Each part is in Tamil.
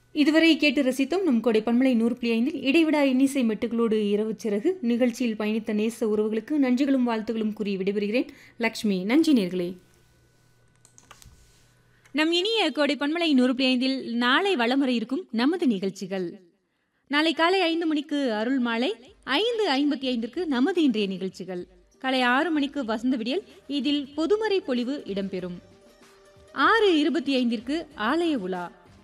இதுவரை கேட்டு ரசித்தோம் நம் கொடை பன்மலை நூறு புள்ளி ஐந்தில் இடைவிடா இன்னிசை மெட்டுகளோடு இரவு சிறகு நிகழ்ச்சியில் பயணித்த நேச உறவுகளுக்கு நன்றிகளும் வாழ்த்துகளும் கூறி விடைபெறுகிறேன் லக்ஷ்மி நன்றி நேர்களே நம் இனிய கோடை பன்மலை நூறு புள்ளி ஐந்தில் நாளை வளமுறை இருக்கும் நமது நிகழ்ச்சிகள் நாளை காலை ஐந்து மணிக்கு அருள் மாலை ஐந்து ஐம்பத்தி ஐந்திற்கு நமது இன்றைய நிகழ்ச்சிகள் காலை ஆறு மணிக்கு வசந்த விடியல் இதில் பொதுமறை பொழிவு இடம்பெறும் ஆறு இருபத்தி ஐந்திற்கு ஆலய உலா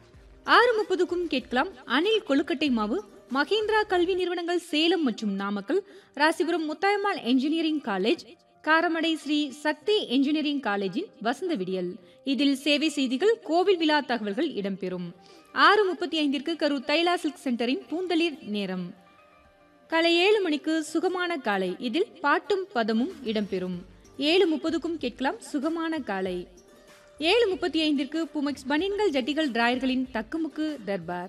ஆறு முப்பதுக்கும் கேட்கலாம் அனில் கொழுக்கட்டை மாவு மகேந்திரா கல்வி நிறுவனங்கள் சேலம் மற்றும் Namakkal Rasipuram Muthayammal engineering college Karamadai Sri Sakthi engineering காலேஜின் வசந்த விடியல் இதில் சேவை செய்திகள் கோவில் விழா தகவல்கள் இடம்பெறும் ஆறு முப்பத்தி ஐந்திற்கு கரூர் தைலா சில்க் சென்டரின் பூந்தளிர் நேரம் காலை ஏழு மணிக்கு சுகமான காலை இதில் பாட்டும் பதமும் இடம்பெறும் ஏழு முப்பதுக்கும் கேட்கலாம் சுகமான காலை ஏழு முப்பத்தி ஐந்திற்கு புமெக்ஸ் பனியன்கள் ஜட்டிகள் டிராயர்களின் தக்குமுக்கு தர்பார்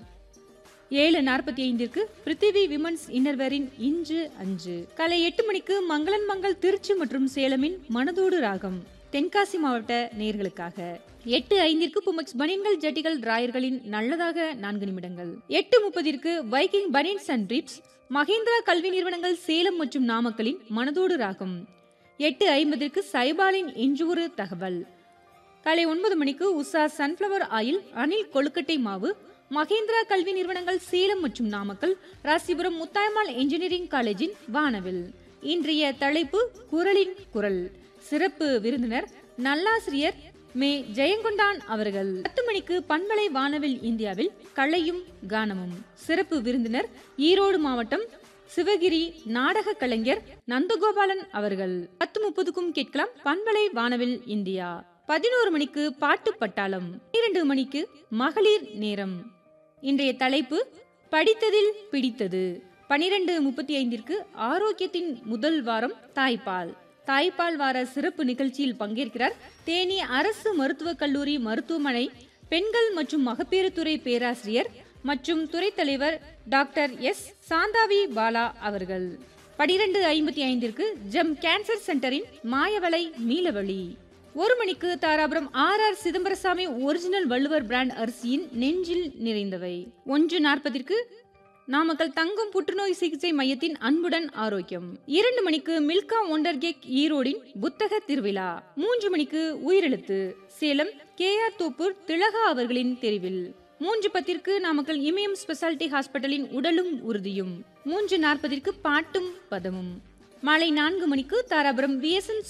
ஏழு நாற்பத்தி ஐந்திற்கு பிருத்திவி விமன்ஸ் இன்னர்வேரின் இன்று அஞ்சு காலை எட்டு மணிக்கு மங்களன் மங்கள் திருச்சி மற்றும் சேலமின் மனதோடு ராகம் தென்காசி மாவட்ட நேர்களுக்காக எட்டு ஐந்திற்கு புமெக்ஸ் பனியன்கள் ஜட்டிகள் டிராயர்களின் நல்லதாக நான்கு நிமிடங்கள் எட்டு முப்பதிற்கு Viking banians and trips Mahendra கல்வி நிறுவனங்கள் சேலம் மற்றும் நாமக்கலின் மனதோடு ராகம் எட்டு ஐம்பதிற்கு சைபாலின் இன்று தகவல் காலை ஒன்பது மணிக்கு உஷா சன்ஃப்ளவர் ஆயில் அனில் கொழுக்கட்டை மாவு மகேந்திரா கல்வி நிறுவனங்கள் சேலம் மற்றும் நாமக்கல் ராசிபுரம் முத்தாயம்மாள் என்ஜினியரிங் காலேஜின் வானவில் இன்றைய தலைப்பு குரலின் குரல் சிறப்பு விருந்தினர் நல்லாசிரியர் மே ஜெயங்கொண்டான் அவர்கள் பத்து மணிக்கு பண்பலை வானவில் இந்தியாவில் கலையும் கானமும் சிறப்பு விருந்தினர் ஈரோடு மாவட்டம் சிவகிரி நாடக கலைஞர் நந்தகோபாலன் அவர்கள் பத்து முப்பதுக்கும் கேட்கலாம் பண்பலை வானவில் இந்தியா பதினோரு மணிக்கு பாட்டு பட்டாளம் இரண்டு மணிக்கு மகளிர் நேரம் இன்றைய தலைப்பு படித்ததில் பிடித்தது பனிரெண்டு முப்பத்தி ஐந்திற்கு ஆரோக்கியத்தின் முதல் வாரம் தாய்ப்பால் தாய்ப்பால் வார சிறப்பு நிகழ்ச்சியில் பங்கேற்கிறார் தேனி அரசு மருத்துவக் கல்லூரி மருத்துவமனை பெண்கள் மற்றும் மகப்பேறுத்துறை பேராசிரியர் மற்றும் துறை தலைவர் டாக்டர் எஸ் சாந்தாவி பாலா அவர்கள் பனிரெண்டு ஐம்பத்தி ஐந்திற்கு ஜெம் கேன்சர் சென்டரின் மாயவளை மீளவழி ஒரு மணிக்கு Dharapuram R R Chidambarasamy original Valluvar brand அரிசியின் நெஞ்சில் நிறைந்தவை ஒன்று நாற்பதிற்கு நாமக்கல் தங்கம் புற்றுநோய் சிகிச்சை மையத்தின் அன்புடன் ஆரோக்கியம் இரண்டு மணிக்கு மில்கா ஒண்டர் கேக் ஈரோடின் புத்தக திருவிழா மூன்று மணிக்கு உயிரெழுத்து சேலம் கே ஆர் தோப்பூர் திலகா அவர்களின் தெரிவில் மூன்று பத்திற்கு நாமக்கல் இமயம் ஸ்பெஷாலிட்டி ஹாஸ்பிட்டலின் உடலும் உறுதியும் மூன்று நாற்பதிற்கு பாட்டும் பதமும் மாலை நான்கு மணிக்கு தாராபுரம் விஎஸ்என்